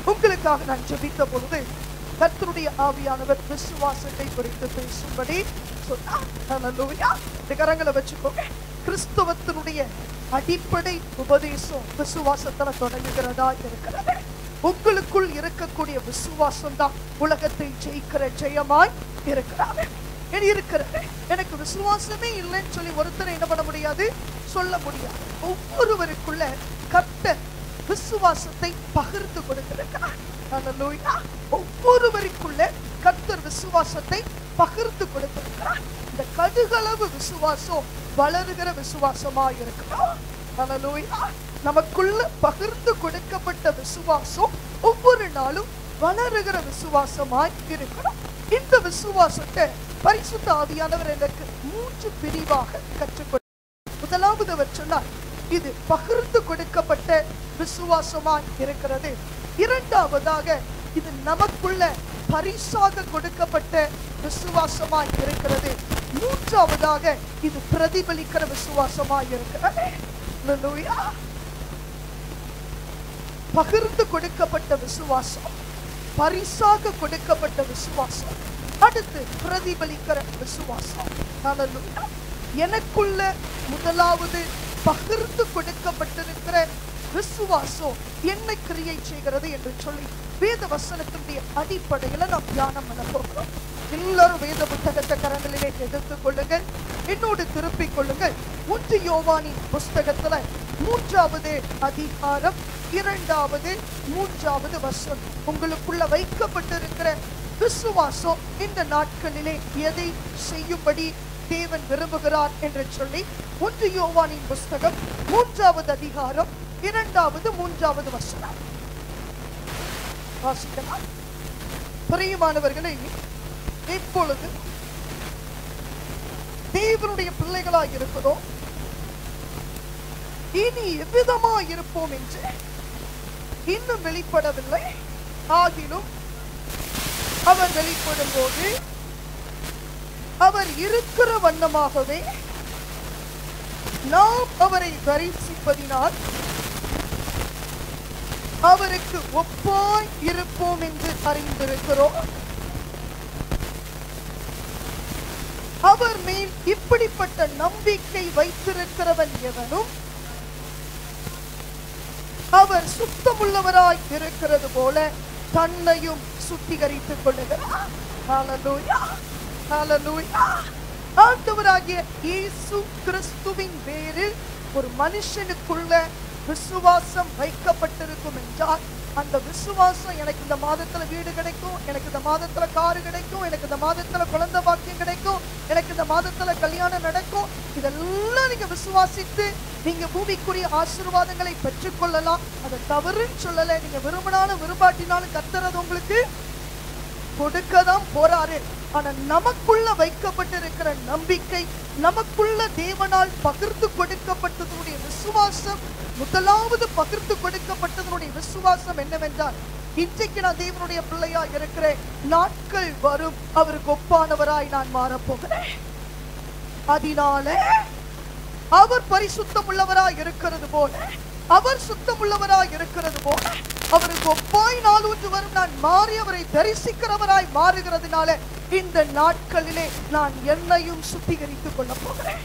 உங்களுக்காக நான் ஜெபித்த பொழுது கர்த்தருடைய ஆவியானவர் விசுவாசத்தை குறித்து பேசும்படி சொன்னார் ஹalleluya. இந்த கரங்களை வச்சுக்கோங்க கிறிஸ்தவத்தினுடைய அடிப்படை உபதேசம் விசுவாசத்துல தொடங்குகிறதா இருக்கிறது உங்களுக்குள் இருக்கக்கூடிய விசுவாசம் தான் உலகத்தை ஜெயிக்கிற ஜெயமாய் இருக்கிறாங்க இனி இருக்கிறது எனக்கு விசுவாசமே இல்லைன்னு சொல்லி ஒருத்தர் என்ன பண்ண முடியாது சொல்ல முடியாது ஒவ்வொருவருக்குள்ள கர்த்தர் விசுவாசத்தை பகிர்ந்து கொடுத்திருக்கிறார் ஹalleluya. ஒவ்வொருவருக்குள்ள கர்த்தர் விசுவாசத்தை பகிர்ந்து கொடுத்திருக்கிறார் இந்த கடுகளவு விசுவாசம் வளருகிற விசுவாசமா இருக்கணும் ஹalleluya. நமக்குள்ள பகிர்ந்து கொடுக்கப்பட்ட விசுவாசம் ஒவ்வொரு நாளும் வளருகிற விசுவாசமாய் இருக்கணும் இந்த விசுவாசத்தை பரிசுத்த ஆவியானவர் எனக்கு மூன்று பிரிவாக கற்றுக் முதலாவது அவர் சொன்னார் இது பகிர்ந்து கொடுக்கப்பட்ட விசுவாசமாய் இருக்கிறது இரண்டாவதாக இது நமக்குள்ள பரிசாக கொடுக்கப்பட்ட விசுவாசமாய் இருக்கிறது மூன்றாவதாக இது பிரதிபலிக்கிற விசுவாசமாய் இருக்கிறது Hallelujah. பகிர்ந்து கொடுக்கப்பட்ட விசுவாசம் பரிசாக கொடுக்கப்பட்ட விசுவாசம் அடுத்து பிரதிபலிக்கிற விசுவாசம் Hallelujah. எனக்குள்ள முதலாவது பகிர்ந்து கொடுக்கப்பட்டிருக்கிற விசுவாசம் என்ன கிரியை செய்கிறது என்று சொல்லி வேத வசனத்தினுடைய அடிப்படையில நாம் தியானம் பண்ண போகிறோம் எல்லாரும் வேத புத்தகத்தை கரங்களிலே எடுத்துக் கொள்ளுங்கள் என்னோடு திருப்பிக் கொள்ளுங்கள் ஒன்று யோவானின் புஸ்தகத்துல மூன்றாவது அதிகாரம் இரண்டாவது மூன்றாவது வசனம் உங்களுக்குள்ள வைக்கப்பட்டிருக்கிற விசுவாசம் இந்த நாட்களிலே எதை செய்யும்படி தேவன் விரும்புகிறார் என்று சொல்லி ஒன்று யோவானின் புஸ்தகம் மூன்றாவது அதிகாரம் இரண்டாவது மூன்றாவது வசனம் வாசிக்கலாம் பிரியமானவர்களே இப்பொழுது தேவனுடைய பிள்ளைகளாய் இருக்கிறோம் இனி எவ்விதமா இருப்போம் என்று இன்னும் வெளிப்படவில்லை ஆகிலும் அவர் வெளிப்படும் போது அவர் இருக்கிற வண்ணமாகவே நாம் அவரை தரிசிப்பதினால் அவருக்கு ஒப்பாய் இருப்போம் என்று அறிந்திருக்கிறோம் அவர் மேல் இப்படிப்பட்ட நம்பிக்கை வைத்திருக்கிறவன் எவனும் அவர் சுத்தமுள்ளவராய் இருக்கிறது போல தன்னையும் சுத்திகரித்துக் கொள்ளுகிறார் ஹalleluya ஹalleluya ஆண்டவராகிய இயேசு கிறிஸ்துவின் பேரில் ஒரு மனுஷனுக்குள்ள விசுவாசம் வைக்கப்பட்டிருக்கும் என்றால் அந்த விசுவாசம் எனக்கு இந்த மாதத்துல வீடு கிடைக்கும் எனக்கு இந்த மாதத்துல காரு கிடைக்கும் எனக்கு இந்த மாதத்துல குழந்தை பாக்கியம் கிடைக்கும் எனக்கு இந்த மாதத்துல கல்யாணம் நடக்கும் இதெல்லாம் நீங்க விசுவாசித்து நீங்க பூமிக்குரிய ஆசீர்வாதங்களை பெற்றுக்கொள்ளலாம் அதை தவறுன்னு சொல்லல நீங்க விரும்பினாலும் விரும்பாட்டினாலும் கத்துறது உங்களுக்கு கொடுக்கதான் போறாரு ஆனா நமக்குள்ள வைக்கப்பட்டிருக்கிற நம்பிக்கை நமக்குள்ள தேவனால் பகிர்ந்து கொடுக்கப்பட்டதனுடைய விசுவாசம் முதலாவது பகிர்ந்து கொடுக்கப்பட்டதனுடைய விசுவாசம் என்னவென்றால் இன்றைக்கு நான் தேவனுடைய பிள்ளையா இருக்கிறேன் நாட்கள் வரும் அவருக்கு ஒப்பானவராய் நான் மாறப்போகிறேன் அதனால அவர் பரிசுத்தம் உள்ளவராய் இருக்கிறது போல அவர் சுத்தம் உள்ளவராய் இருக்கிறது போல அவருக்கு ஒப்பாய் நாள் ஒன்று வரும் நான் மாறி அவரை தரிசிக்கிறவராய் மாறுகிறதுனால இந்த நாட்களிலே நான் என்னையும் சுத்திகரித்துக் கொள்ள போகிறேன்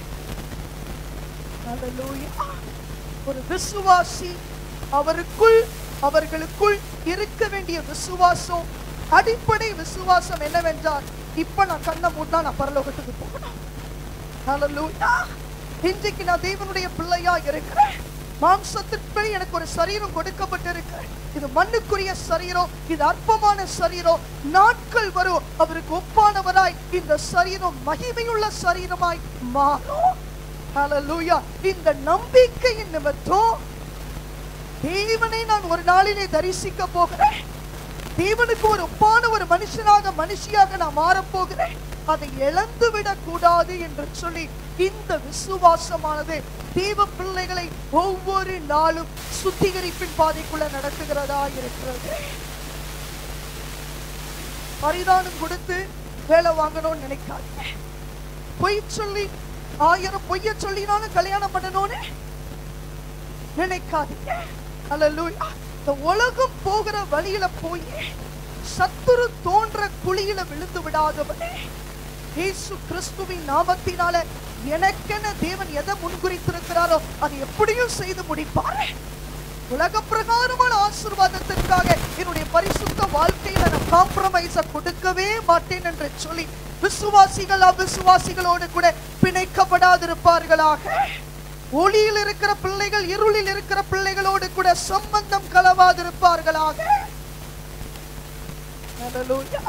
Hallelujah. ஒரு விசுவாசி அவருக்குள் அவர்களுக்குள் இருக்க வேண்டிய விசுவாசம் அடிப்படை விசுவாசம் என்னவென்றால் இப்ப நான் கண்ணை மூட்டா நான் பரலோகத்துக்கு போகணும் Hallelujah. இன்றைக்கு நான் தேவனுடைய பிள்ளையா இருக்கிறேன் மாம்சத்தின்படி எனக்கு ஒரு சரீரம் கொடுக்கப்பட்டிருக்கு இது மண்ணுக்குரிய சரீரம் இது அற்பமான சரீரம் நாட்கள் வரும் அவருக்கு ஒப்பானவராய் இந்த சரீரம் மகிமையுள்ள சரீரமாய் மாறும் Hallelujah. இந்த நம்பிக்கையின் நிமித்தம் தேவனை நான் ஒரு நாளிலே தரிசிக்க போகிறேன் தேவனுக்கு ஒரு ஒப்பான ஒரு மனுஷனாக மனுஷியாக நான் மாறப் போகிறேன் அதை இழந்து விடக் கூடாது என்று சொல்லி இந்த விசுவாசமானது தேவ பிள்ளைகளை ஒவ்வொரு நாளும் சுத்திகரிப்பின் பாதைக்குள்ள நடத்துகிறதா இருக்கிறது பரிதானம் கொடுத்து வேலை வாங்கணும்னு நினைக்காதீங்க பொய் சொல்லி ஆயிரம் பொய்ய சொல்லினாலும் கல்யாணம் பண்ணணும்னு நினைக்காதீங்க அல்லேலூயா இந்த உலகம் போகிற வழியில போய் சத்துரு தோன்ற குழியில விழுந்து விடாதவனே இயேசு கிறிஸ்துவின் நாமத்தினால எனக்கென தேவன் எதை முன்குறித்திருக்கிறாரோ அதை எப்படியும் செய்து முடிப்பார் உலக பிரகாரமான ஆசீர்வாதத்திற்காக என்னுடைய பரிசுத்த வாழ்க்கையில நான் காம்ப்ரமைஸ கொடுக்கவே மாட்டேன் என்று சொல்லி விசுவாசிகள் அவிசுவாசிகளோடு கூட பிணைக்கப்படாதிருப்பார்களாக ஒளியில் இருக்கிற பிள்ளைகள் இருளில் இருக்கிற பிள்ளைகளோடு கூட சம்பந்தம் கலவாதிருப்பார்களாக Hallelujah.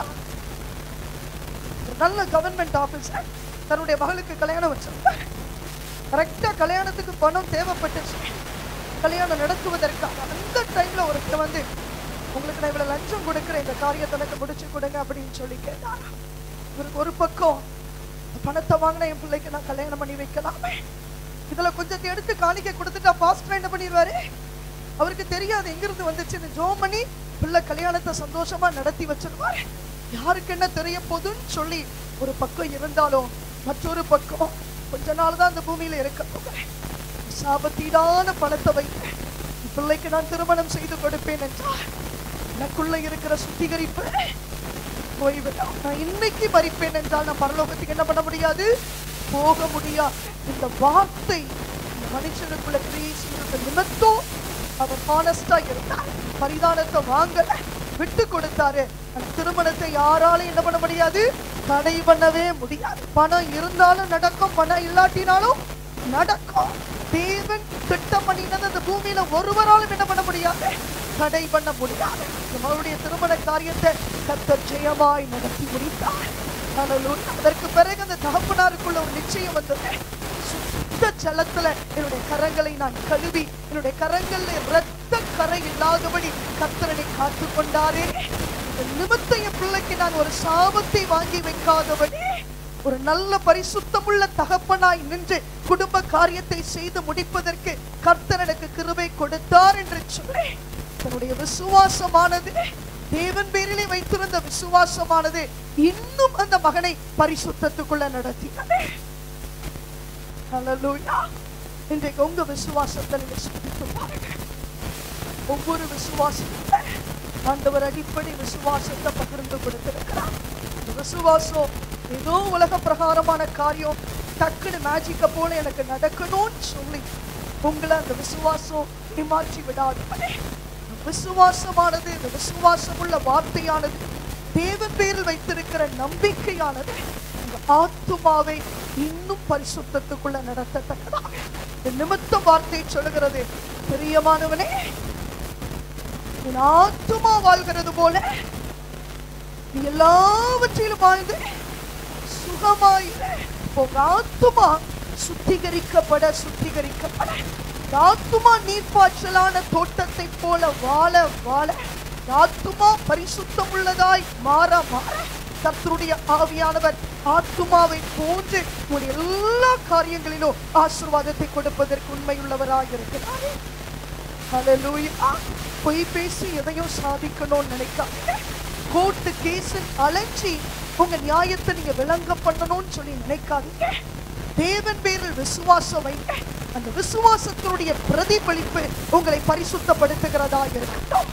ஒரு நல்ல கவர்மெண்ட் ஆபீசர் தன்னுடைய மகளுக்கு கல்யாணம் வச்சிருந்தார் கரெக்டா கல்யாணத்துக்கு பணம் தேவைப்பட்டுச்சு கல்யாணம் நடத்துவதற்காக அந்த டைம்ல ஒருத்தர் வந்து உங்களுக்கு நான் இவ்வளவு லஞ்சம் கொடுக்குறேன் இந்த காரியத்தை எனக்கு முடிச்சு கொடுங்க அப்படின்னு சொல்லி கேட்டார் இவருக்கு ஒரு பக்கம் பணத்தை வாங்கின என் பிள்ளைக்கு நான் கல்யாணம் பண்ணி வைக்கலாமே இதுல கொஞ்சத்தை எடுத்து காணிக்கை கொடுத்துட்டா பாஸ்டர் என்ன பண்ணிடுவாரு அவருக்கு தெரியாது எங்கிருந்து வந்துச்சுன்னு ஜோம் பண்ணி பிள்ளை கல்யாணத்தை சந்தோஷமா நடத்தி வச்சிருவாரு யாருக்கு என்ன தெரிய போகுதுன்னு சொல்லி ஒரு பக்கம் இருந்தாலும் மற்றொரு பக்கம் கொஞ்ச நாள் தான் அந்த பூமியில இருக்க போகிறேன் சாபத்தீடான பணத்தை வைத்து என் பிள்ளைக்கு நான் திருமணம் செய்து கொடுப்பேன் என்றார் எனக்குள்ள இருக்கிற சுத்திகரிப்பு போய்விடும் நான் இன்னைக்கு மறிப்பேன் என்றால் நான் பரலோகத்துக்கு என்ன பண்ண முடியாது போக முடியாது இந்த வார்த்தை இந்த மனுஷனுக்குள்ள கிரியை செய்யறது நிமித்தம் அவர் ஹானஸ்டா இருந்தார் பரிதானத்தை வாங்கல விட்டு கொடுத்தாரு அந்த திருமணத்தை யாராலும் என்ன பண்ண முடியாது தடை பண்ணவே முடியாது பணம் இருந்தாலும் நடக்கும் பணம் இல்லாட்டினாலும் நடக்கும் தேவன் திட்டம் பண்ணினது அந்த பூமியில ஒருவராலும் என்ன பண்ண முடியாது தடை பண்ண முடியாது நம்மளுடைய திருமண காரியத்தை கர்த்தர் ஜெயமாய் நடத்தி முடித்தார் Hallelujah. அதற்கு பிறகு அந்த தகப்பனாருக்குள்ள ஒரு நிச்சயம் வந்தது சுத்த ஜலத்துல என்னுடைய கரங்களை நான் கழுவி என்னுடைய கரங்கள்ல இரத்த கரை இல்லாதபடி கர்த்தரனை காத்து கொண்டாரே இந்த நிமித்த என் பிள்ளைக்கு நான் ஒரு சாபத்தை வாங்கி வைக்காதபடி ஒரு நல்ல பரிசுத்தமுள்ள தகப்பனாய் நின்று குடும்ப காரியத்தை செய்து முடிப்பதற்கு கர்த்தர் எனக்கு கிருபை கொடுத்தார் என்று சொல்லி தன்னுடைய விசுவாசமானது தேவன் பேரிலே வைத்திருந்த விசுவாசமானது இன்னும் அந்த மகனை பரிசுத்தத்துக்குள்ள நடத்தினது Hallelujah. இன்றைக்கு உங்க விசுவாசத்தை நீங்க சிந்தித்து பாருங்க ஒவ்வொரு விசுவாசத்துல ஆண்டவர் அடிப்படை விசுவாசத்தை பகிர்ந்து கொடுத்திருக்கிறார் இந்த விசுவாசம் ஏதோ உலக பிரகாரமான காரியம் டக்குன்னு மேஜிக்க போல எனக்கு நடக்கணும்னு சொல்லி உங்களை அந்த விசுவாசம் ஏமாற்றி விடாதவனே விசுவாசமானது இந்த விசுவாசம் உள்ள வார்த்தையானது தேவன் பேரில் வைத்திருக்கிற நம்பிக்கையானது உங்க ஆத்துமாவை இன்னும் பரிசுத்தத்துக்குள்ள நடத்தத்தக்கதாக இந்த நிமித்த வார்த்தை சொல்லுகிறது பிரியமானவனே உன் ஆத்துமா வாழ்கிறது போல நீ எல்லாவற்றிலும் வாழ்ந்து சுகமாயிரு உங்க ஆத்துமா சுத்திகரிக்கப்பட சுத்திகரிக்கப்பட இந்த ஆத்துமா நீர்ப்பாய்ச்சலான தோட்டத்தை போல வாழ வாழ இந்த ஆத்துமா பரிசுத்தம் உள்ளதாய் மாற மாற கர்த்தருடைய ஆவியானவர் ஆத்துமாவை போன்று உங்களுடைய எல்லா காரியங்களிலும் ஆசீர்வாதத்தை கொடுப்பதற்கு உண்மையுள்ளவராக இருக்கிறாரே ஹalleluya பொய் பேசி எதையும் சாதிக்கணும்னு நினைக்காதீங்க கோர்ட்டு கேஸ் அலைஞ்சி உங்க நியாயத்தை நீங்க விளங்க பண்ணணும்னு சொல்லி நினைக்காதீங்க தேவன் பேரில் விசுவாசம் வைங்க அந்த விசுவாசத்தினுடைய பிரதிபலிப்பு உங்களை பரிசுத்தப்படுத்துகிறதா இருக்கட்டும்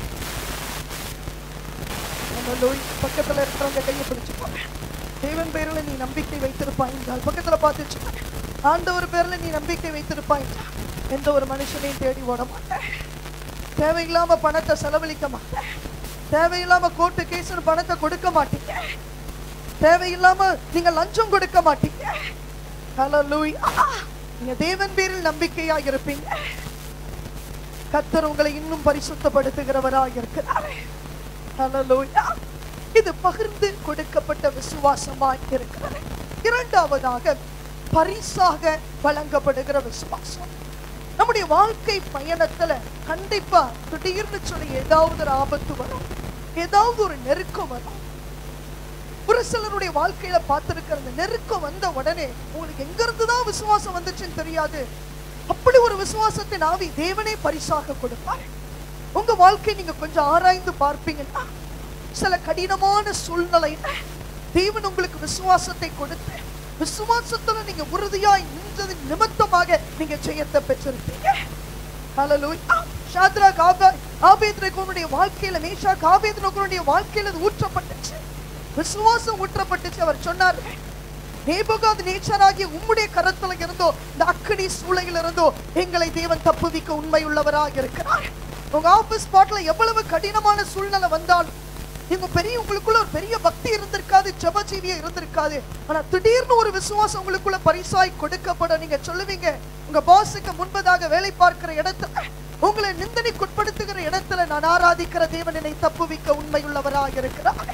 Hallelujah. பக்கத்துல இருக்கிறவங்க கையை பிடிச்சுக்கோங்க தேவன் பேர்ல நீ நம்பிக்கை வைத்திருப்பாய் என்றால் பக்கத்துல பார்த்து சொல்லுங்க. ஆண்டவர் பேர்ல நீ நம்பிக்கை வைத்திருப்பாய் என்றால் எந்த ஒரு மனுஷனையும் தேடி ஓட மாட்டேன் தேவையில்லாம பணத்தை செலவழிக்க மாட்டேன் தேவையில்லாம கோர்ட்டு கேஸ்னு பணத்தை கொடுக்க மாட்டீங்க தேவையில்லாம நீங்க லஞ்சம் கொடுக்க மாட்டீங்க Hallelujah. நீங்க தேவன் பேரில் நம்பிக்கையா இருப்பீங்க கத்தர் உங்களை இன்னும் பரிசுத்தப்படுத்துகிறவராக இருக்கிறார் Hallelujah. இது பகிர்ந்து கொடுக்கப்பட்ட விசுவாசமாய் இருக்கிறது இரண்டாவதாக பரிசாக வழங்கப்படுகிற விசுவாசம் நம்முடைய வாழ்க்கை பயணத்துல கண்டிப்பா திடீர்னு சொல்லி ஏதாவது ஒரு ஆபத்து வரும் ஏதாவது ஒரு நெருக்கம் வரும் ஒரு சிலருடைய வாழ்க்கையில பார்த்திருக்கிற அந்த நெருக்கம் வந்த உடனே உங்களுக்கு எங்க இருந்து தான் விசுவாசம் வந்துச்சுன்னு தெரியாது அப்படி ஒரு விசுவாசத்தின் ஆவி தேவனே பரிசாக கொடுப்பார் உங்க வாழ்க்கை நீங்க கொஞ்சம் ஆராய்ந்து பார்ப்பீங்கன்னா சில கடினமான சூழ்நிலையில தேவன் உங்களுக்கு விசுவாசத்தை கொடுத்து விசுவாசத்துல நீங்க உறுதியாய் நின்றது நிமித்தமாக நீங்க ஜெயத்தை பெற்றிருப்பீங்க Hallelujah. ஷாத்ரா காபா ஆபேத்ரேகோனுடைய வாழ்க்கையில மேஷா காபேத்ரேகோனுடைய வாழ்க்கையில அது ஊற்றப்பட்டுச்சு விசுவாசம் ஊற்றப்பட்டுச்சு அவர் சொன்னார் நேபுகாத் நேச்சராகிய உம்முடைய கரத்துல இருந்தோ இந்த அக்கினி சூளையில இருந்தோ எங்களை தேவன் தப்புவிக்க உண்மை உள்ளவராக இருக்கிறார் உங்க ஆபீஸ் ஸ்பாட்ல எவ்வளவு கடினமான சூழ்நிலை வந்தாலும் நீங்க பெரிய உங்களுக்குள்ள ஒரு பெரிய பக்தி இருந்திருக்காது ஜபஜீவியா இருந்திருக்காது ஆனா திடீர்னு ஒரு விசுவாசம் உங்களுக்குள்ள பரிசாய் கொடுக்கப்பட நீங்க சொல்லுவீங்க உங்க பாஸுக்கு முன்பதாக வேலை பார்க்கிற இடத்துல உங்களை நிந்தனைக்குட்படுத்துகிற இடத்துல நான் ஆராதிக்கிற தேவன் என்னை தப்புவிக்க உண்மையுள்ளவராக இருக்கிறார்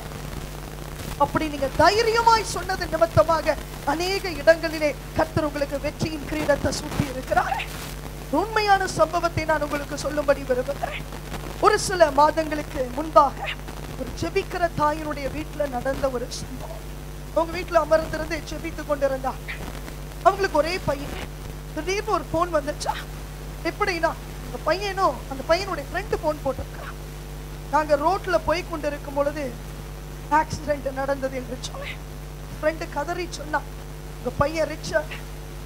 அப்படி நீங்க தைரியமாய் சொன்னது நிமித்தமாக அநேக இடங்களிலே கர்த்தர் உங்களுக்கு வெற்றியின் கிரீடத்தை சூட்டி இருக்கிறார் உண்மையான சம்பவத்தை நான் உங்களுக்கு சொல்லும்படி விரும்புகிறேன் ஒரு சில மாதங்களுக்கு முன்பாக ஒரு ஜெபிக்கிற தாயினுடைய வீட்டுல நடந்த ஒரு சம்பவம் அவங்க வீட்டுல அமர்ந்திருந்து ஜெபித்து கொண்டிருந்தாங்க அவங்களுக்கு ஒரே பையன் திடீர்னு ஒரு போன் வந்துச்சா எப்படின்னா அந்த பையனும் அந்த பையனுடைய ஃப்ரெண்டு போன் போட்டிருக்கான் நாங்க ரோட்ல போய் கொண்டிருக்கும் பொழுது ஆக்சிடென்ட் நடந்தது என்று சொன்னேன் ஃப்ரெண்டு கதறி சொன்னான் உங்க பையன் ரிச்சர்ட்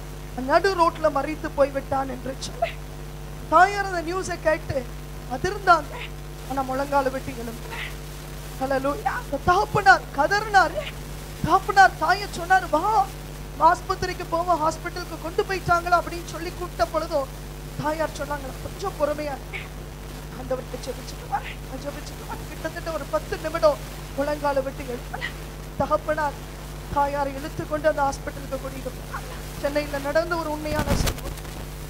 நடு ரோட்ல மறித்து போய் விட்டான் என்று சொன்னேன் தாயார் அந்த நியூஸை கேட்டு அதிர்ந்தாங்க ஆனா முழங்கால விட்டு எழும்புறேன் ஹalleluya அந்த தகப்பனார் கதறினாரு தகப்பனார் தாயை சொன்னாரு வா ஆஸ்பத்திரிக்கு போவோம் ஹாஸ்பிட்டலுக்கு கொண்டு போயிட்டாங்களா அப்படின்னு சொல்லி கூப்பிட்ட பொழுதும் தாயார் சொன்னாங்க கொஞ்சம் பொறுமையா இரு. ஆண்டவர்கிட்ட ஜெபிச்சுட்டு வரேன் நான் ஜெபிச்சுட்டு வரேன் கிட்டத்தட்ட ஒரு பத்து நிமிடம் முழங்கால விட்டு எழுப்பல தகப்பனார் தாயாரை இழுத்து கொண்டு அந்த ஹாஸ்பிட்டலுக்கு கூட்டிட்டு போனாங்க சென்னையில நடந்த ஒரு உண்மையான சம்பவம்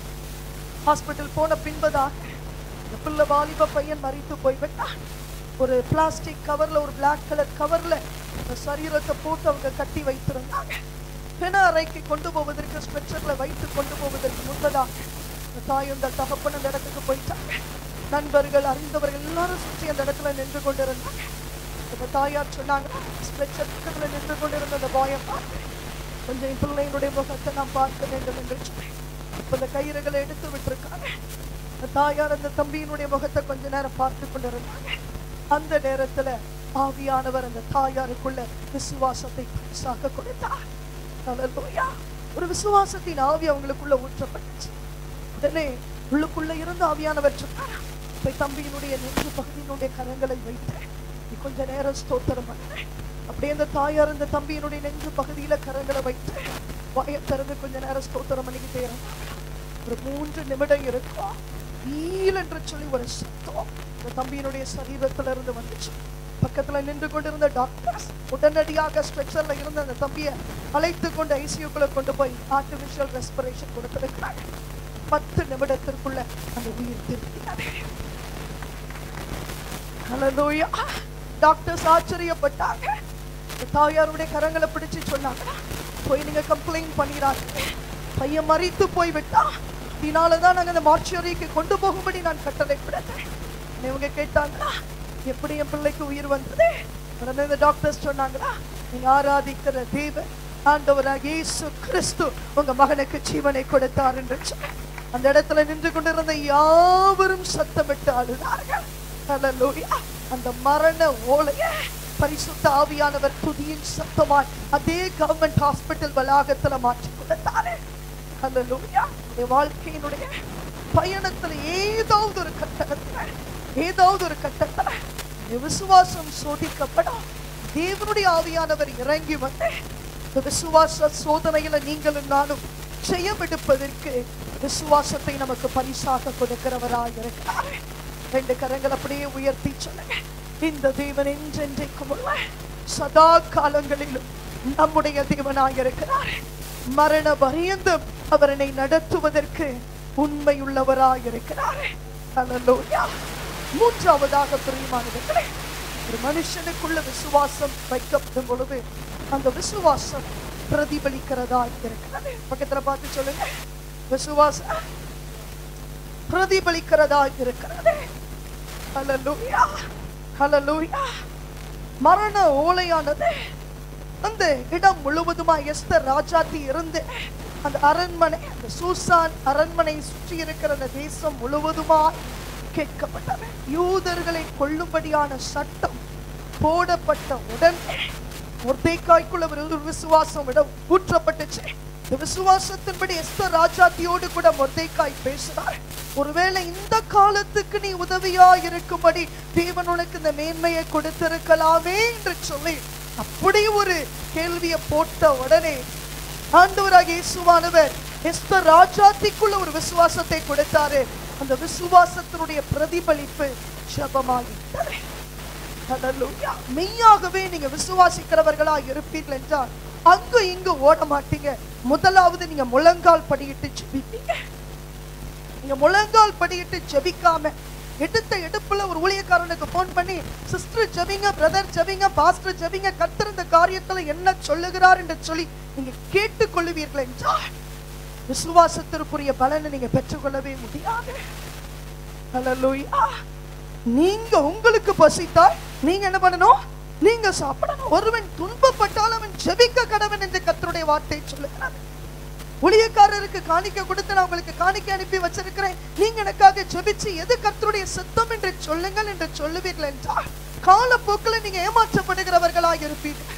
ஹாஸ்பிட்டல் போன பின்பதாக இந்த பிள்ளை வாலிப பையன் மறித்து போய்விட்டான் ஒரு பிளாஸ்டிக் கவர்ல ஒரு Black கலர் கவர்ல அந்த சரீரத்தை போட்டு அவங்க கட்டி வைத்திருந்தாங்க பிண அறைக்கு கொண்டு போவதற்கு ஸ்ட்ரெச்சர்ல வைத்து கொண்டு போவதற்கு முன்பதாக இந்த தாயும் இந்த தகப்பன் அந்த இடத்துக்கு போயிட்டாங்க நண்பர்கள் அறிந்தவர்கள் எல்லாரும் சுற்றி அந்த இடத்துல நின்று கொண்டிருந்தாங்க அந்த தாயார் சொன்னாங்க ஸ்ட்ரெச்சர் பக்கத்துல நின்று கொண்டிருந்த அந்த பாயை பார்த்து கொஞ்சம் என் பிள்ளையினுடைய முகத்தை நான் பார்க்க வேண்டும் என்று சொன்னேன் இப்ப இந்த கயிறுகளை எடுத்து விட்டிருக்காங்க அந்த தாயார் அந்த தம்பியினுடைய முகத்தை கொஞ்ச நேரம் பார்த்து கொண்டிருந்தாங்க அந்த நேரத்துல ஆவியானவர் அந்த தாயாருக்குள்ள விசுவாசத்தை பரிசாக கொடுத்தார் ஹalleluya. ஒரு விசுவாசத்தின் ஆவி அவங்களுக்குள்ள ஊற்றப்பட்டுச்சு உடனே உள்ளுக்குள்ள இருந்து ஆவியானவர் சொன்னார் போய் தம்பியினுடைய நெஞ்சு பகுதியினுடைய கரங்களை வைத்து நீ கொஞ்ச நேரம் ஸ்தோத்திரம் பண்ண அப்படியே அந்த தாயார் அந்த தம்பியினுடைய நெஞ்சு பகுதியில கரங்களை வைத்து வாயை திறந்து கொஞ்ச நேரம் ஸ்தோத்திரம் பண்ணிக்கிட்டே இருந்தாங்க ஒரு மூன்று நிமிடம் இருக்கும் வீல் என்று சொல்லி ஒரு சத்தம் இந்த தம்பியினுடைய சரீரத்துல இருந்து வந்துச்சு பக்கத்துல நின்று கொண்டிருந்த டாக்டர்ஸ் உடனடியாக ஸ்ட்ரெச்சர்ல இருந்த அந்த தம்பியை அழைத்து கொண்டு ஐசியூக்குள்ள கொண்டு போய் ஆர்டிபிஷியல் ரெஸ்பிரேஷன் கொடுத்திருக்கிறாங்க பத்து நிமிடத்திற்குள்ள அந்த உயிர் திரும்பினது ஹalleluya டாக்டர்ஸ் ஆச்சரியப்பட்டாங்க இந்த தாயாருடைய கரங்களை பிடிச்சு சொன்னாங்க போய் நீங்க கம்ப்ளைண்ட் பண்ணிடாங்க பையன் மறித்து போய் விட்டா இதனாலதான் நாங்க அந்த மார்ச்சுரிக்கு கொண்டு போகும்படி நான் கட்டளை விடுறேன் இவங்க கேட்டாங்களா எப்படி என் பிள்ளைக்கு உயிர் வந்தது உடனே இந்த டாக்டர்ஸ் சொன்னாங்களா நீங்க ஆராதிக்கிற தேவன் ஆண்டவராக இயேசு கிறிஸ்து உங்க மகனுக்கு ஜீவனை கொடுத்தார் என்று சொன்னார். அந்த இடத்துல நின்று கொண்டிருந்த யாவரும் சத்தமிட்டு அழுதார்கள் ஹalleluya. அந்த மரண ஓலைய பரிசுத்த ஆவியானவர் துதியின் சத்தமாய் அதே கவர்மெண்ட் ஹாஸ்பிட்டல் வளாகத்துல மாற்றி கொடுத்தாரு ஹalleluya. என் வாழ்க்கையினுடைய பயணத்துல ஏதாவது ஒரு கட்டத்துல ஏதாவது ஒரு கட்டத்துல என் விசுவாசம் சோதிக்கப்படும் தேவனுடைய ஆவியானவர் இறங்கி வந்து இந்த விசுவாச சோதனையில நீங்களும் நானும் ஜெயம் எடுப்பதற்கு விசுவாசத்தை நமக்கு பரிசாக கொடுக்கிறவராக இருக்கிறார் ரெண்டு கரங்கள் அப்படியே உயர்த்தி சொல்லுங்க இந்த தேவன் என்றென்றைக்கும் உள்ள சதா காலங்களிலும் நம்முடைய தேவனாக இருக்கிறார் மரண பரியந்தம் அவர் என்னை நடத்துவதற்கு உண்மையுள்ளவராக இருக்கிறார் ஹalleluya மூன்றாவதாக பிரியமானவர்களே ஒரு மனுஷனுக்குள்ள விசுவாசம் வைக்கப்படும் பொழுது அந்த விசுவாசம் பிரதிபலிக்கிறதா இருக்கிறது பக்கத்துல பார்த்து சொல்லுங்க விசுவாசம் பிரதிபலிக்கிறதா இருக்கிறது ஹalleluya ஹalleluya மரண ஓலையானது அந்த இடம் முழுவதுமா எஸ்தர் ராஜாத்தி இருந்து அந்த அரண்மனை அந்த சூசான் அரண்மனை சுற்றி இருக்கிற அந்த தேசம் முழுவதுமா கேட்கப்பட்டது யூதர்களை கொல்லும்படியான சட்டம் போடப்பட்ட உடனே முர்தேக்காய்க்குள்ள ஒரு ஒரு விசுவாசம் விட ஊற்றப்பட்டுச்சு இந்த விசுவாசத்தின்படி எஸ்தர் ராஜாத்தியோடு கூட முர்தேக்காய் பேசினார் ஒருவேளை இந்த காலத்துக்கு நீ உதவியா இருக்கும்படி தேவன் உனக்கு இந்த மேன்மையை கொடுத்திருக்கலாமே என்று சொல்லி அப்படி ஒரு கேள்வியை போட்ட உடனே ஆண்டவராக இயேசுவானவர் எஸ்தர் ராஜாத்திக்குள்ள ஒரு விசுவாசத்தை கொடுத்தாரு அந்த விசுவாசத்தினுடைய பிரதிபலிப்பு ஜபமாகிட்டது ஹalleluya மெய்யாகவே நீங்க விசுவாசிக்கிறவர்களா இருப்பீர்கள் என்றால் அங்க இங்க ஓட மாட்டீங்க முதலாவது நீங்க முழங்கால் படியிட்டு ஜெபிப்பீங்க நீங்க முழங்கால் படியிட்டு ஜெபிக்காம எடுத்த எடுப்புல ஒரு ஊழியக்காரனுக்கு போன் பண்ணி சிஸ்டர் ஜெபிங்க பிரதர் ஜெபிங்க பாஸ்டர் ஜெபிங்க கர்த்தர் இந்த காரியத்துல என்ன சொல்லுகிறார் என்று சொல்லி நீங்க கேட்டுக்கொள்ளுவீர்கள் என்றால் விசுவாசத்திற்குரிய பலனை நீங்க பெற்றுக்கொள்ளவே முடியாது ஹalleluya நீங்க உங்களுக்கு பசித்தால் நீங்க என்ன பண்ணணும் நீங்க சாப்பிடணும் ஒருவன் துன்பப்பட்டால் அவன் ஜெபிக்க கடவன் என்று கர்த்தருடைய வார்த்தை சொல்லுகிறார் ஊழியக்காரருக்கு காணிக்க கொடுத்து நான் உங்களுக்கு காணிக்க அனுப்பி வச்சிருக்கிறேன் நீங்க எனக்காக ஜெபிச்சு எது கர்த்தருடைய சித்தம் என்று சொல்லுங்கள் என்று சொல்லுவீர்கள் என்றால் காலப்போக்கில் நீங்க ஏமாற்றப்படுகிறவர்களாக இருப்பீர்கள்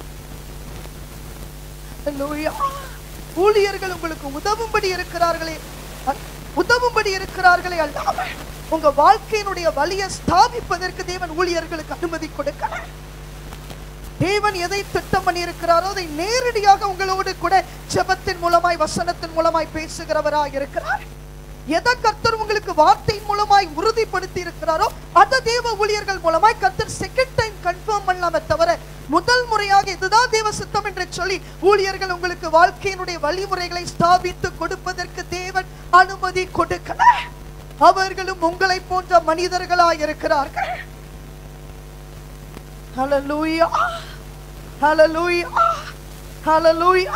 Hallelujah. ஊழியர்கள் உங்களுக்கு உதவும்படி இருக்கிறார்களே அ- உதவும்படி இருக்கிறார்களே அல்லாமல் உங்க வாழ்க்கையினுடைய வழியை ஸ்தாபிப்பதற்கு தேவன் ஊழியர்களுக்கு அனுமதி கொடுக்கல தேவன் எதை திட்டம் பண்ணி இருக்கிறாரோ அதை நேரடியாக உங்களோடு கூட ஜெபத்தின் மூலமாய் வசனத்தின் மூலமாய் பேசுகிறவராய் இருக்கிறார் எதை கர்த்தர் உங்களுக்கு வார்த்தையின் மூலமாய் உறுதிப்படுத்தி இருக்கிறாரோ அதை தேவ ஊழியர்கள் மூலமாய் கர்த்தர் செகண்ட் டைம் கன்ஃபார்ம் பண்ணலாமே தவிர முதல் முறையாக இதுதான் தேவ சித்தம் என்று சொல்லி ஊழியர்கள் உங்களுக்கு வாழ்க்கையினுடைய வழிமுறைகளை ஸ்தாபித்து கொடுப்பதற்கு தேவன் அனுமதி கொடுக்கல அவர்களும் உங்களை போன்ற மனிதர்களாய் இருக்கிறார்கள் ஹalleluya ஹalleluya ஹalleluya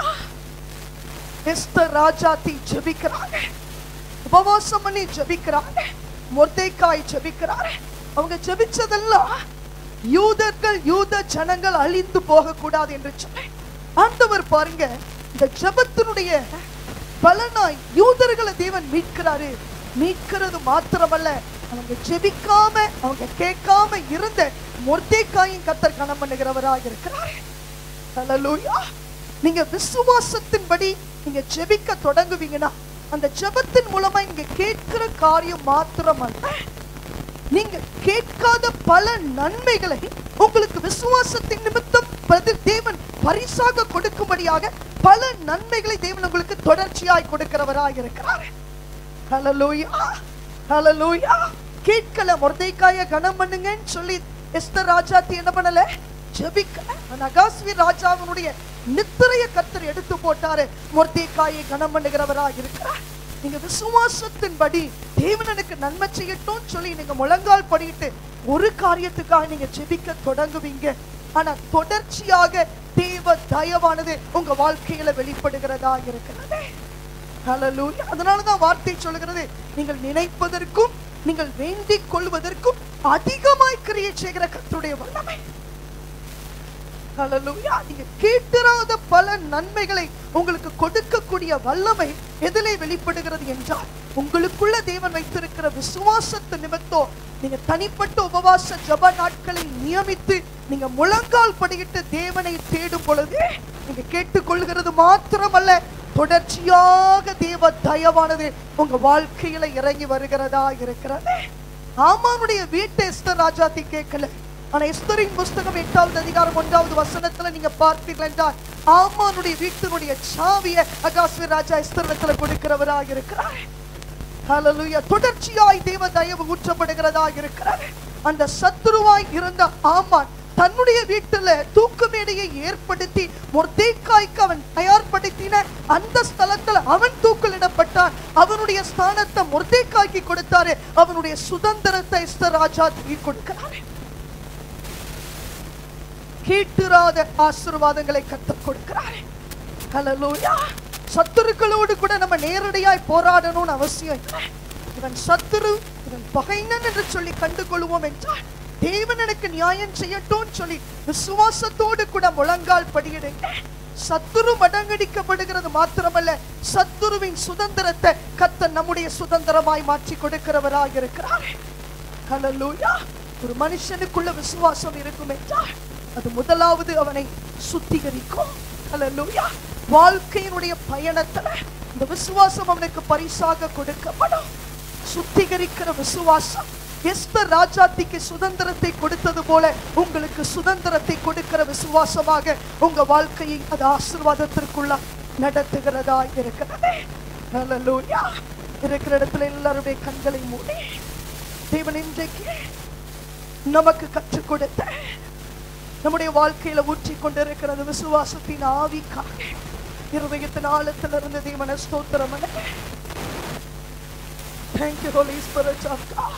எஸ்தர் ராஜாத்தி ஜெபிக்கிறாங்க உபவாசம் பண்ணி ஜெபிக்கிறாங்க மொர்தேக்காய் ஜெபிக்கிறாங்க அவங்க ஜெபிச்சதெல்லாம் யூதர்கள் யூத ஜனங்கள் அழிந்து போக கூடாது என்று சொன்னேன் ஆண்டவர் பாருங்க இந்த ஜெபத்தினுடைய பலனாய் யூதர்களை தேவன் மீட்கிறாரு மீட்கிறது மாத்திரமல்ல அவங்க ஜெபிக்காம அவங்க கேட்காம இருந்த மொர்தேக்காயின் கத்தர் கணம் பண்ணுகிறவராக இருக்கிறார் ஹalleluya நீங்க விசுவாசத்தின்படி நீங்க ஜெபிக்க தொடங்குவீங்கன்னா அந்த ஜெபத்தின் மூலமா நீங்க கேட்கிற காரியம் மாத்திரமல்ல நீங்க கேட்காத பல நன்மைகளை உங்களுக்கு விசுவாசத்தின் நிமித்தம் பிரதி- தேவன் பரிசாக கொடுக்கும்படியாக பல நன்மைகளை தேவன் உங்களுக்கு தொடர்ச்சியாய் கொடுக்கிறவராக இருக்கிறார் ஹalleluya ஹalleluya கேட்கல மொர்தேக்காய கனம் பண்ணுங்கன்னு சொல்லி எஸ்தர் ராஜாத்தி என்ன பண்ணல ஜெபிக்கல அந்த அகாஸ்வி ராஜாவினுடைய நித்திரைய கத்தர் எடுத்து போட்டாரு மொர்தேக்காயை கனம் பண்ணுகிறவராக இருக்கிறார் நீங்க விசுவாசத்தின்படி தேவன் எனக்கு நன்மை செய்யட்டும் சொல்லி நீங்க முழங்கால் படிட்டு ஒரு காரியத்துக்காக நீங்க ஜெபிக்க தொடங்குவீங்க ஆனா தொடர்ச்சியாக தேவ தயவானது உங்க வாழ்க்கையில வெளிப்படுகிறதா இருக்கிறது ஹalleluya அதனால தான் வார்த்தை சொல்லுகிறது நீங்கள் நினைப்பதற்கும் நீங்கள் வேண்டிக் கொள்வதற்கும் அதிகமாய் கிரியை செய்கிற கர்த்தருடைய வல்லமை ஹalleluya நீங்க கேட்டிராத பல நன்மைகளை உங்களுக்கு கொடுக்கக்கூடிய வல்லமை எதிலே வெளிப்படுகிறது என்றால் உங்களுக்குள்ள தேவன் வைத்திருக்கிற விசுவாசத்து நிமித்தம் நீங்க தனிப்பட்ட உபவாச ஜப நாட்களை நியமித்து நீங்க முழங்கால் படியிட்டு தேவனை தேடும் பொழுது நீங்க கேட்டுக்கொள்கிறது மாத்திரமல்ல தொடர்ச்சியாக தேவ தயவானது உங்க வாழ்க்கையில இறங்கி வருகிறதா இருக்கிறது ஆமானுடைய வீட்டை எஸ்தர் ராஜாத்தி கேட்கல ஆனா எஸ்தரின் புஸ்தகம் எட்டாவது அதிகாரம் ஒன்றாவது வசனத்துல நீங்க பார்ப்பீர்கள் என்றால் ஆமானுடைய வீட்டினுடைய சாவியை அகாஸ்வி ராஜா எஸ்தரிடத்துல கொடுக்கிறவராக இருக்கிறார் ஹalleluya தொடர்ச்சியாய் தேவ தயவு ஊற்றப்படுகிறதா இருக்கிறார் அந்த சத்துருவாய் இருந்த ஆமான் தன்னுடைய வீட்டுல தூக்கு மேடையை ஏற்படுத்தி மொர்தேக்காய்க்கு அவன் தயார்படுத்தின அந்த ஸ்தலத்துல அவன் தூக்கிலிடப்பட்டான் அவனுடைய ஸ்தானத்தை மொர்தேக்காய்க்கு கொடுத்தாரு அவனுடைய சுதந்திரத்தை எஸ்தர் ராஜா கொடுக்கிறாரு கேட்டிராத ஆசீர்வாதங்களை கத்தர் கொடுக்கிறாரு ஹalleluya சத்துருக்களோடு கூட நம்ம நேரடியாய் போராடணும்னு அவசியம் இல்லை இவன் சத்துரு இவன் பகைனன் என்று சொல்லி கண்டுகொள்வோம் என்றால் தேவன் எனக்கு நியாயம் செய்யட்டும் சொல்லி விசுவாசத்தோடு கூட முழங்கால் படியிடுங்க சத்துரு மடங்கடிக்கப்படுகிறது மாத்திரமல்ல சத்துருவின் சுதந்திரத்தை கத்தர் நம்முடைய சுதந்திரமாய் மாற்றி கொடுக்கிறவராக இருக்கிறார் ஹalleluya ஒரு மனுஷனுக்குள்ள விசுவாசம் இருக்கும் என்றால் அது முதலாவது அவனை சுத்திகரிக்கும் அல்லேலூயா வாழ்க்கையினுடைய பயணத்துல இந்த விசுவாசம் அவனுக்கு பரிசாக கொடுக்கப்படும் சுத்திகரிக்கிற விசுவாசம் எஸ்தர் ராஜாத்திக்கு சுதந்திரத்தை கொடுத்தது போல உங்களுக்கு சுதந்திரத்தை கொடுக்கிற விசுவாசமாக உங்க வாழ்க்கையை அது ஆசீர்வாதத்திற்குள்ள நடத்துகிறதா இருக்கிறது அல்லேலூயா இருக்கிற இடத்துல எல்லாருடைய கண்களை மூடி தேவன் இன்றைக்கு நமக்கு கற்றுக் கொடுத்த நம்முடைய வாழ்க்கையில ஊற்றி கொண்டிருக்கிறது விசுவாசத்தின் ஆவிக்காக இருதயத்தின் ஆழத்திலிருந்து தேவன ஸ்தோத்திரம் thank you holy spirit of God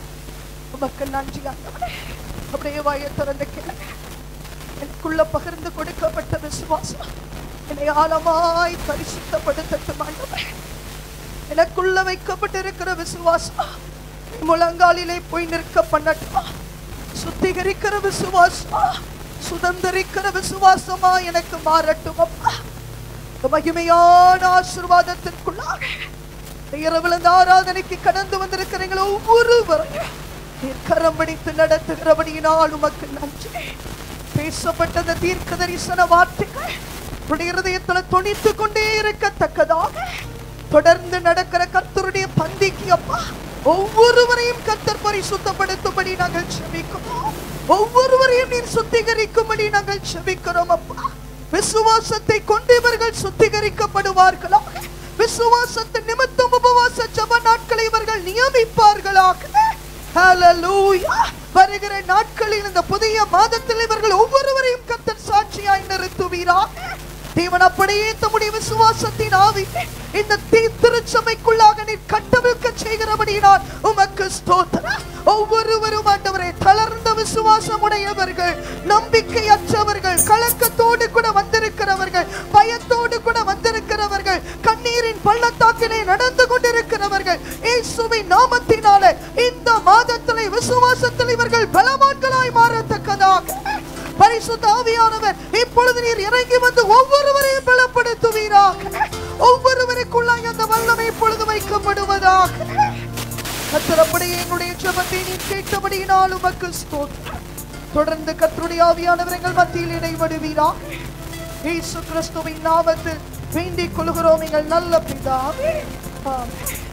உமக்கு நன்றி ஆண்டவரே அப்படியே வாயை திறந்து கேளுங்க எனக்குள்ள பகிர்ந்து கொடுக்கப்பட்ட விசுவாசம் என்னை ஆழமாய் பரிசுத்தப்படுத்தட்டும் ஆண்டவரே எனக்குள்ள வைக்கப்பட்டிருக்கிற விசுவாசம் முழங்காலிலே போய் நிற்க பண்ணட்டும் சுத்திகரிக்கிற விசுவாசம் சுதந்திரிக்கிற விசுவாசமா எனக்கு மாறட்டும் அப்பா இந்த மகிமையான ஆசீர்வாதத்திற்குள்ளாக இந்த இரவுல இந்த ஆராதனைக்கு கடந்து வந்திருக்கிறீங்களோ ஒவ்வொருவரையும் நீர் கரம் பிடித்து நடத்துகிறபடியினால் உமக்கு நன்றி பேசப்பட்ட அந்த தீர்க்க தரிசன வார்த்தைகள் உடைய இருதயத்துல துணித்து கொண்டே இருக்கத்தக்கதாக தொடர்ந்து நடக்கிற கர்த்தருடைய பந்திக்கு அப்பா ஒவ்வொருவரையும் கர்த்தர் பரிசுத்தப்படுத்தும்படி நாங்கள் செபிக்கிறோம் ஒவ்வொருவரையும் நீர் சுத்திகரிக்கும்படி நாங்கள் செபிக்கிறோம் அப்பா விசுவாசத்தை கொண்டு இவர்கள் சுத்திகரிக்கப்படுவார்களாக விசுவாசத்தின் நிமித்தம் உபவாச ஜப நாட்களை இவர்கள் நியமிப்பார்களாக Hallelujah. வருகிற நாட்களில் இந்த புதிய மாதத்தில் இவர்கள் ஒவ்வொருவரையும் கத்தர் சாட்சியாய் நிறுத்துவீராக தேவன் அப்படியே தம்முடைய விசுவாசத்தின் ஆவி இந்த தீ திருச்சபைக்குள்ளாக நீர் கட்டவிழ்க்க செய்கிறபடியினால் உமக்கு ஸ்தோத்திரம் ஒவ்வொருவரும் ஆண்டவரே தளர்ந்த விசுவாசம் உடையவர்கள் நம்பிக்கையற்றவர்கள் கலக்கத்தோடு கூட வந்திருக்கிறவர்கள் பயத்தோடு கூட வந்திருக்கிறவர்கள் கண்ணீரின் பள்ளத்தாக்கிலே நடந்து கொண்டிருக்கிறவர்கள் இயேசுவின் நாமத்தினாலே இந்த மாதத்திலே விசுவாசத்தில் இவர்கள் பலவான்களாய் மாறத்தக்கதாக பரிசுத்த ஆவியானவர் இப்பொழுது நீர் இறங்கி வந்து ஒவ்வொருவரையும் பலப்படுத்துவீராக ஒவ்வொருவருக்குள்ளாய் அந்த வல்லமை இப்பொழுது வைக்கப்படுவதாக கத்திரப்படி எங்களுடைய ஜெபத்தை நீ கேட்டபடியினால் உமக்கு ஸ்தோத்திரம் தொடர்ந்து கத்தருடைய ஆவியானவர் எங்கள் மத்தியில் இடைபடுவீராக இயேசு கிறிஸ்துவின் நாமத்தில் வேண்டிக் கொள்கிறோம் எங்கள் நல்ல பிதாவே ஆமென்